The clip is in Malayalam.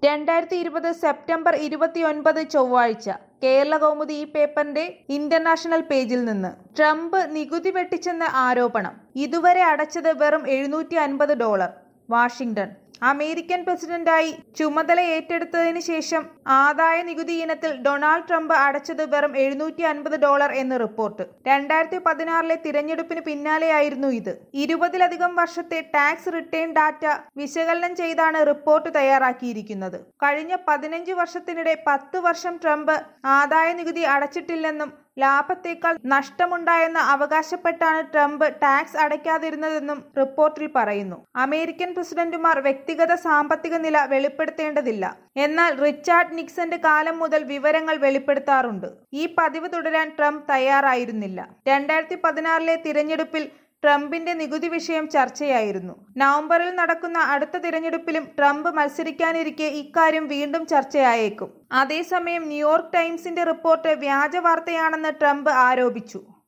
രണ്ടായിരത്തി ഇരുപത് സെപ്റ്റംബർ ഇരുപത്തിയൊൻപത് ചൊവ്വാഴ്ച കേരള കൗമുദി ഈ പേപ്പറിന്റെ ഇന്റർനാഷണൽ പേജിൽ നിന്ന് ട്രംപ് നികുതി വെട്ടിച്ചെന്ന ആരോപണം ഇതുവരെ അടച്ചത് വെറും എഴുന്നൂറ്റി അൻപത് ഡോളർ വാഷിംഗ്ടൺ അമേരിക്കൻ പ്രസിഡന്റായി ചുമതല ഏറ്റെടുത്തതിന് ശേഷം ആദായ നികുതി ഇനത്തിൽ ഡൊണാൾഡ് ട്രംപ് അടച്ചത് വെറും എഴുന്നൂറ്റി അൻപത് ഡോളർ എന്ന് റിപ്പോർട്ട് രണ്ടായിരത്തി പതിനാറിലെ തിരഞ്ഞെടുപ്പിന് പിന്നാലെയായിരുന്നു ഇത് ഇരുപതിലധികം വർഷത്തെ ടാക്സ് റിട്ടേൺ ഡാറ്റ വിശകലനം ചെയ്താണ് റിപ്പോർട്ട് തയ്യാറാക്കിയിരിക്കുന്നത് കഴിഞ്ഞ പതിനഞ്ച് വർഷത്തിനിടെ പത്ത് വർഷം ട്രംപ് ആദായ നികുതി അടച്ചിട്ടില്ലെന്നും ലാഭത്തേക്കാൾ നഷ്ടമുണ്ടായെന്ന് അവകാശപ്പെട്ടാണ് ട്രംപ് ടാക്സ് അടയ്ക്കാതിരുന്നതെന്നും റിപ്പോർട്ടിൽ പറയുന്നു അമേരിക്കൻ പ്രസിഡന്റുമാർ വ്യക്തിഗത സാമ്പത്തിക നില വെളിപ്പെടുത്തേണ്ടതില്ല എന്നാൽ റിച്ചാർഡ് നിക്സന്റെ കാലം മുതൽ വിവരങ്ങൾ വെളിപ്പെടുത്താറുണ്ട് ഈ പതിവ് തുടരാൻ ട്രംപ് തയ്യാറായിരുന്നില്ല രണ്ടായിരത്തി പതിനാറിലെ തിരഞ്ഞെടുപ്പിൽ ട്രംപിന്റെ നികുതി വിഷയം ചർച്ചയായിരുന്നു നവംബറിൽ നടക്കുന്ന അടുത്ത തിരഞ്ഞെടുപ്പിലും ട്രംപ് മത്സരിക്കാനിരിക്കെ ഇക്കാര്യം വീണ്ടും ചർച്ചയായേക്കും അതേസമയം ന്യൂയോർക്ക് ടൈംസിന്റെ റിപ്പോർട്ട് വ്യാജ വാർത്തയാണെന്ന് ട്രംപ് ആരോപിച്ചു